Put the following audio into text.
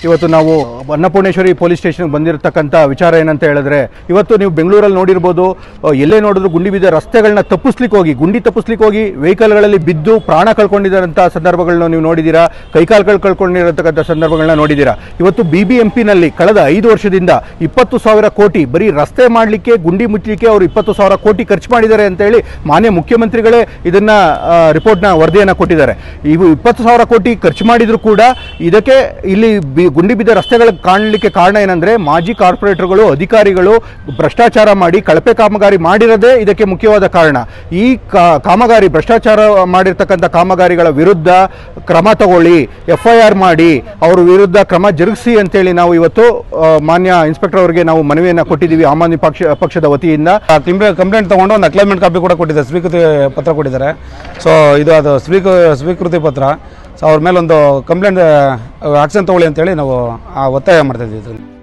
ಇವತ್ತು ನಾವು Annapoorneshwari police station ಬಂದಿರತಕ್ಕಂಥ ವಿಚಾರ ಏನಂತ ಹೇಳಿದ್ರೆ ಇವತ್ತು ನೀವು ಬೆಂಗಳೂರಲ್ಲಿ ನೋಡಿರ್ಬೋದು ಆ, ಎಲ್ಲೇ ನೋಡಿದ್ರು ಗುಂಡಿ ಬಿದ್ದ ರಸ್ತೆಗಳನ್ನ ತಪ್ಪಿಸ್ಲಿಕ್ಕೆ ಹೋಗಿ ಗುಂಡಿ ತಪ್ಪಿಸ್ಲಿಕ್ಕೆ ಹೋಗಿ ವೆಹಿಕಲ್ಗಳಲ್ಲಿ ಬಿದ್ದು ಪ್ರಾಣ ಕಳ್ಕೊಂಡಿರೋಂಥ ಸಂದರ್ಭಗಳನ್ನ ನೀವು ನೋಡಿದ್ದೀರಾ ಕೈಕಾಲುಗಳು ಕಳ್ಕೊಂಡಿರತಕ್ಕಂಥ ಸಂದರ್ಭಗಳನ್ನ ನೋಡಿದ್ದೀರಾ ಇವತ್ತು ಬಿ ಬಿ ಎಂ ಪಿನಲ್ಲಿ ಕಳೆದ ಐದು ವರ್ಷದಿಂದ ಇಪ್ಪತ್ತು ಸಾವಿರ ಕೋಟಿ ಬರೀ ರಸ್ತೆ ಮಾಡಲಿಕ್ಕೆ ಗುಂಡಿ ಮುಚ್ಚಲಿಕ್ಕೆ ಅವರು ಇಪ್ಪತ್ತು ಸಾವಿರ ಕೋಟಿ ಖರ್ಚು ಮಾಡಿದ್ದಾರೆ ಅಂತ ಹೇಳಿ ಮಾನ್ಯ ಮುಖ್ಯಮಂತ್ರಿಗಳೇ ಇದನ್ನ ಆ, ರಿಪೋರ್ಟ್ನ ವರದಿಯನ್ನು ಕೊಟ್ಟಿದ್ದಾರೆ ಇವು ಇಪ್ಪತ್ತು ಸಾವಿರ ಕೋಟಿ ಖರ್ಚು ಮಾಡಿದ್ರು ಕೂಡ ಇದಕ್ಕೆ ಇಲ್ಲಿ ಬಿ ಗುಂಡಿ ಬಿದ್ದ ರಸ್ತೆಗಳು ಕಾಣಲಿಕ್ಕೆ ಕಾರಣ ಏನಂದ್ರೆ ಮಾಜಿ ಕಾರ್ಪೊರೇಟರ್ಗಳು ಅಧಿಕಾರಿಗಳು ಭ್ರಷ್ಟಾಚಾರ ಮಾಡಿ ಕಳಪೆ ಕಾಮಗಾರಿ ಮಾಡಿರೋದೇ ಇದಕ್ಕೆ ಮುಖ್ಯವಾದ ಕಾರಣ ಈ ಕಾ- ಕಾಮಗಾರಿ ಭ್ರಷ್ಟಾಚಾರ ಮಾಡಿರ್ತಕ್ಕಂಥ ಕಾಮಗಾರಿಗಳ ವಿರುದ್ಧ ಕ್ರಮ ತಗೊಳ್ಳಿ ಎಫ್ ಐ ಆರ್ ಮಾಡಿ ಅವ್ರ ವಿರುದ್ಧ ಕ್ರಮ ಜರುಗಿಸಿ ಅಂತೇಳಿ ನಾವು ಇವತ್ತು ಆ, ಮಾನ್ಯ ಇನ್ಸ್ಪೆಕ್ಟರ್ ಅವರಿಗೆ ನಾವು ಮನವಿಯನ್ನು ಕೊಟ್ಟಿದ್ದೀವಿ ಆಮ್ ಆದ್ಮಿ ಪಕ್ಷ ಪಕ್ಷದ ವತಿಯಿಂದ ಕಂಪ್ಲೇಂಟ್ ತಗೊಂಡು ಒಂದು ಅಕ್ಲೈನ್ಮೆಂಟ್ ಕಾಪಿ ಕೂಡ ಕೊಟ್ಟಿದ್ದಾರೆ ಸ್ವೀಕೃತಿ ಪತ್ರ ಕೊಟ್ಟಿದ್ದಾರೆ ಸೊ ಇದು ಅದು ಸ್ವೀಕ ಸ್ವೀಕೃತಿ ಪತ್ರ ಸೊ ಅವ್ರ ಮೇಲೆ ಒಂದು ಕಂಪ್ಲೇಂಟ್ ಆಕ್ಷನ್ ತಗೊಳ್ಳಿ ಅಂತೇಳಿ ನಾವು ಆ ಒತ್ತಾಯ ಮಾಡ್ತಾ ಇದ್ದೀವಿ ಇದರಲ್ಲಿ